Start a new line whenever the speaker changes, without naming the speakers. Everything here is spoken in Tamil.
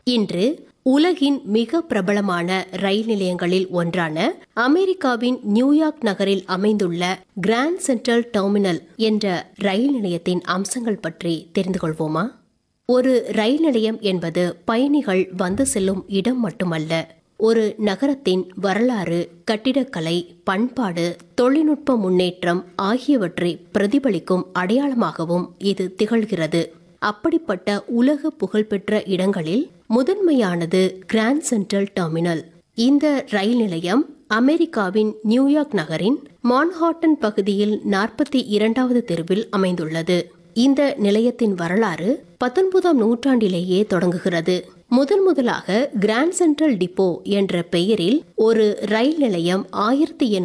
இன்று உலகின் மிக பிரபலமான ரயில் நிலையங்களில் ஒன்றான அமெரிக்காவின் நியூயார்க் நகரில் அமைந்துள்ள கிராண்ட் சென்ட்ரல் டெர்மினல் என்ற ரயில் நிலையத்தின் அம்சங்கள் பற்றி தெரிந்து கொள்வோமா ஒரு ரயில் நிலையம் என்பது பயணிகள் வந்து செல்லும் இடம் மட்டுமல்ல ஒரு நகரத்தின் வரலாறு கட்டிடக்கலை பண்பாடு தொழில்நுட்ப முன்னேற்றம் ஆகியவற்றை பிரதிபலிக்கும் அடையாளமாகவும் இது திகழ்கிறது அப்படிப்பட்ட உலக புகழ்பெற்ற இடங்களில் முதன்மையானது கிராண்ட் சென்ட்ரல் டெர்மினல் இந்த ரயில் நிலையம் அமெரிக்காவின் நியூயார்க் நகரின் மான்ஹாட்டன் பகுதியில் நாற்பத்தி இரண்டாவது தெருவில் அமைந்துள்ளது இந்த நிலையத்தின் வரலாறு பத்தொன்பதாம் நூற்றாண்டிலேயே தொடங்குகிறது முதன் முதலாக கிராண்ட் சென்ட்ரல் டிப்போ என்ற பெயரில் ஒரு ரயில் நிலையம் ஆயிரத்தி